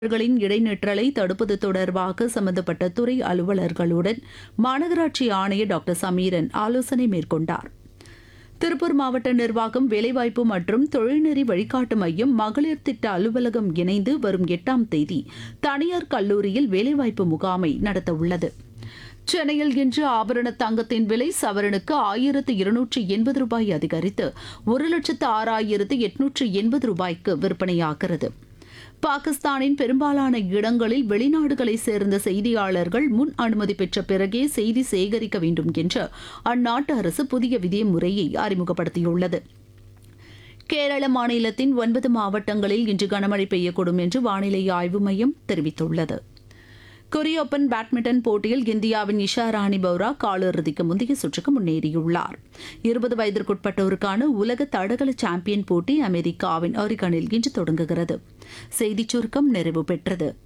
களின் இடைநிற்றலை தடுப்பது தொடர்பாக சம்பந்தப்பட்ட துறை அலுவலர்களுடன் மாநகராட்சி ஆணையர் டாக்டர் சமீரன் ஆலோசனை மேற்கொண்டார் திருப்பூர் மாவட்ட நிர்வாகம் வேலைவாய்ப்பு மற்றும் தொழில்நெறி வழிகாட்டு மையம் மகளிர் திட்ட அலுவலகம் இணைந்து வரும் எட்டாம் தேதி தனியார் கல்லூரியில் வேலைவாய்ப்பு முகாமை நடத்தவுள்ளது சென்னையில் இன்று ஆபரண தங்கத்தின் விலை சவரனுக்கு ஆயிரத்து இருநூற்று எண்பது ரூபாய் அதிகரித்து ஒரு லட்சத்து ஆறாயிரத்து எட்நூற்று எண்பது ரூபாய்க்கு விற்பனையாகிறது பாகிஸ்தானின் பெரும்பாலான இடங்களில் வெளிநாடுகளை சேர்ந்த செய்தியாளர்கள் முன் அனுமதி பெற்ற பிறகே செய்தி சேகரிக்க வேண்டும் என்று அந்நாட்டு அரசு புதிய விதிமுறையை அறிமுகப்படுத்தியுள்ளது கேரள மாநிலத்தின் ஒன்பது மாவட்டங்களில் இன்று கனமழை பெய்யக்கூடும் என்று வானிலை ஆய்வு மையம் தெரிவித்துள்ளது கொரிய ஓபன் பேட்மிண்டன் போட்டியில் இந்தியாவின் இஷா ராணி பௌரா காலிறுதிக்கு முந்தைய சுற்றுக்கு முன்னேறியுள்ளார் இருபது வயதிற்குட்பட்டோருக்கான உலக தடகள சாம்பியன் போட்டி அமெரிக்காவின் ஆரிகனில் இன்று தொடங்குகிறது செய்திச் சுருக்கம் நிறைவு பெற்றது